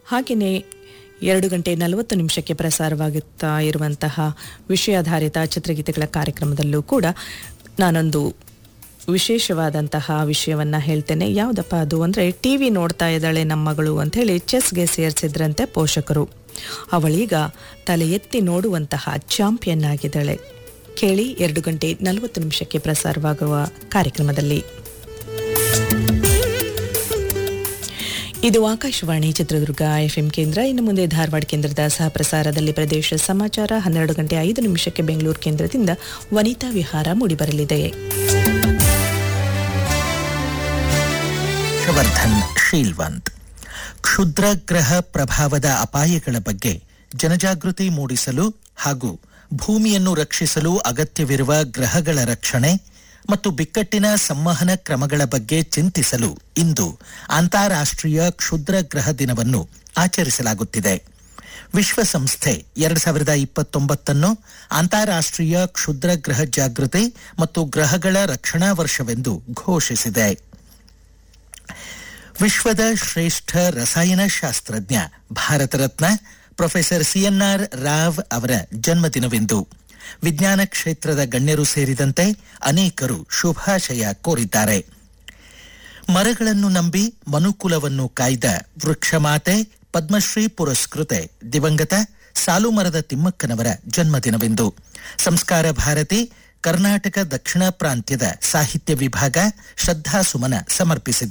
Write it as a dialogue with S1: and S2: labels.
S1: ಹಾಗೆಯೇ ಎರಡು ಗಂಟೆ ನಲವತ್ತು ನಿಮಿಷಕ್ಕೆ ಪ್ರಸಾರವಾಗುತ್ತಾ ಇರುವಂತಹ ವಿಷಯಾಧಾರಿತ ಚಿತ್ರಗೀತೆಗಳ ಕಾರ್ಯಕ್ರಮದಲ್ಲೂ ಕೂಡ ನಾನೊಂದು ವಿಶೇಷವಾದಂತಹ ವಿಷಯವನ್ನ ಹೇಳ್ತೇನೆ ಯಾವುದಪ್ಪ ಅದು ಅಂದರೆ ಟಿ ವಿ ನೋಡ್ತಾ ಇದ್ದಾಳೆ ನಮ್ಮ ಮಗಳು ಅಂಥೇಳಿ ಚೆಸ್ಗೆ ಸೇರಿಸಿದ್ರಂತೆ ಪೋಷಕರು ಅವಳೀಗ ತಲೆ ಎತ್ತಿ ನೋಡುವಂತಹ ಚಾಂಪಿಯನ್ ಆಗಿದ್ದಾಳೆ ಕೇಳಿ ಎರಡು ಗಂಟೆ ನಲವತ್ತು ನಿಮಿಷಕ್ಕೆ ಪ್ರಸಾರವಾಗುವ ಕಾರ್ಯಕ್ರಮದಲ್ಲಿ ಇದು ಆಕಾಶವಾಣಿ ಚಿತ್ರದುರ್ಗ ಎಫ್ಎಂ ಕೇಂದ್ರ ಇನ್ನು ಮುಂದೆ ಧಾರವಾಡ ಕೇಂದ್ರದ ಸಹ ಪ್ರಸಾರದಲ್ಲಿ ಪ್ರದೇಶ ಸಮಾಚಾರ ಹನ್ನೆರಡು ಗಂಟೆ ಐದು ನಿಮಿಷಕ್ಕೆ ಬೆಂಗಳೂರು ಕೇಂದ್ರದಿಂದ ವನಿತಾ ವಿಹಾರ ಮೂಡಿಬರಲಿದೆ
S2: ಹರ್ಷವರ್ಧನ್ ಶೀಲ್ವಂತ್ ಕ್ಷುದ್ರ ಗ್ರಹ ಪ್ರಭಾವದ ಅಪಾಯಗಳ ಬಗ್ಗೆ ಜನಜಾಗೃತಿ ಮೂಡಿಸಲು ಹಾಗೂ ಭೂಮಿಯನ್ನು ರಕ್ಷಿಸಲು ಅಗತ್ಯವಿರುವ ಗ್ರಹಗಳ ರಕ್ಷಣೆ ಮತ್ತು ಬಿಕ್ಕಟ್ಟಿನ ಸಂವಹನ ಕ್ರಮಗಳ ಬಗ್ಗೆ ಚಿಂತಿಸಲು ಇಂದು ಅಂತಾರಾಷ್ಟ್ರೀಯ ಕ್ಷುದ್ರ ಗ್ರಹ ದಿನವನ್ನು ಆಚರಿಸಲಾಗುತ್ತಿದೆ ವಿಶ್ವಸಂಸ್ಥೆ ಎರಡ್ ಸಾವಿರದ ಇಪ್ಪತ್ತೊಂಬತ್ತನ್ನು ಅಂತಾರಾಷ್ಟ್ರೀಯ ಕ್ಷುದ್ರ ಗ್ರಹ ಜಾಗೃತಿ ಮತ್ತು ಗ್ರಹಗಳ ರಕ್ಷಣಾ ವರ್ಷವೆಂದು ಘೋಷಿಸಿದೆ ವಿಶ್ವದ ಶ್ರೇಷ್ಠ ರಸಾಯನಶಾಸ್ತ್ರಜ್ಞ ಭಾರತ ರತ್ನ ಪ್ರೊಫೆಸರ್ ಸಿಎನ್ಆರ್ ರಾವ್ ಅವರ ಜನ್ಮದಿನವೆಂದು ವಿಜ್ಞಾನ ಕ್ಷೇತ್ರದ ಗಣ್ಯರು ಸೇರಿದಂತೆ ಅನೇಕರು ಶುಭಾಶಯ ಕೋರಿದ್ದಾರೆ ಮರಗಳನ್ನು ನಂಬಿ ಮನುಕುಲವನ್ನು ಕಾಯ್ದ ವೃಕ್ಷಮಾತೆ ಪದ್ಮಶ್ರೀ ಪುರಸ್ಕೃತೆ ದಿವಂಗತ ಸಾಲುಮರದ ತಿಮ್ಮಕ್ಕನವರ ಜನ್ಮದಿನವೆಂದು ಸಂಸ್ಕಾರ ಭಾರತಿ ಕರ್ನಾಟಕ ದಕ್ಷಿಣ ಪ್ರಾಂತ್ಯದ ಸಾಹಿತ್ಯ ವಿಭಾಗ ಶ್ರದ್ಧಾಸುಮನ ಸಮರ್ಪಿಸಿದೆ